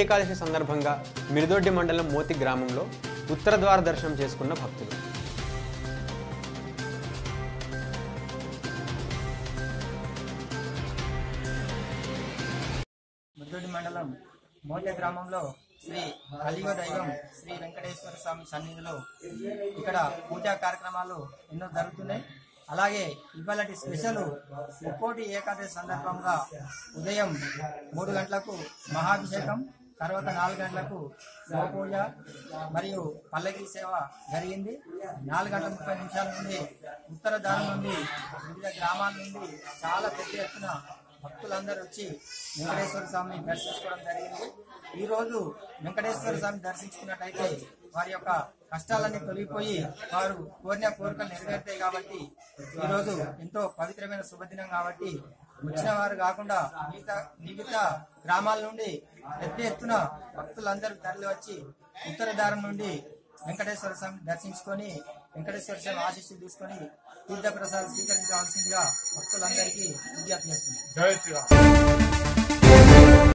ఏకాదశి సందర్భంగా మిరుదొడ్డి మండలం మోతి గ్రామంలో ఉత్తర ద్వార దర్శనం చేసుకున్న భక్తులు ముద్దొడి మండలం మోట గ్రామంలో శ్రీ కలియుగ దైవం శ్రీ వెంకటేశ్వర స్వామి సన్నిధిలో ఇక్కడ పూజా కార్యక్రమాలు ఎన్నో జరుగుతున్నాయి అలాగే ఇవాళటి స్పెషల్ ముక్కోటి ఏకాదశి సందర్భంగా ఉదయం మూడు గంటలకు మహాభిషేకం తర్వాత నాలుగు గంటలకు గోపూజ మరియు పల్లకి సేవ జరిగింది నాలుగు గంటల ముప్పై నిమిషాల నుండి ఉత్తర దారి నుండి వివిధ గ్రామాల నుండి చాలా పెద్ద ఎత్తున భక్తులందరూ వచ్చి వెంకటేశ్వర స్వామిని దర్శించుకోవడం జరిగింది ఈ రోజు వెంకటేశ్వర స్వామిని దర్శించుకున్నట్టయితే వారి యొక్క కష్టాలన్నీ తొలగిపోయి వారు కోరిన కోరికలు నెరవేరుతాయి కాబట్టి ఈ రోజు ఎంతో పవిత్రమైన శుభదినం కాబట్టి వచ్చిన వారు కాకుండా మిగతా మిగతా గ్రామాల నుండి పెద్ద ఎత్తున భక్తులందరూ తరలి వచ్చి ఉత్తర దారం నుండి వెంకటేశ్వర స్వామిని దర్శించుకొని వెంకటేశ్వర స్వామి ఆశీస్సులు తీసుకొని తీర్థ ప్రసాదం స్వీకరించవలసిందిగా భక్తులందరికీ విజ్ఞప్తి చేస్తున్నాం జై శ్రీరామ్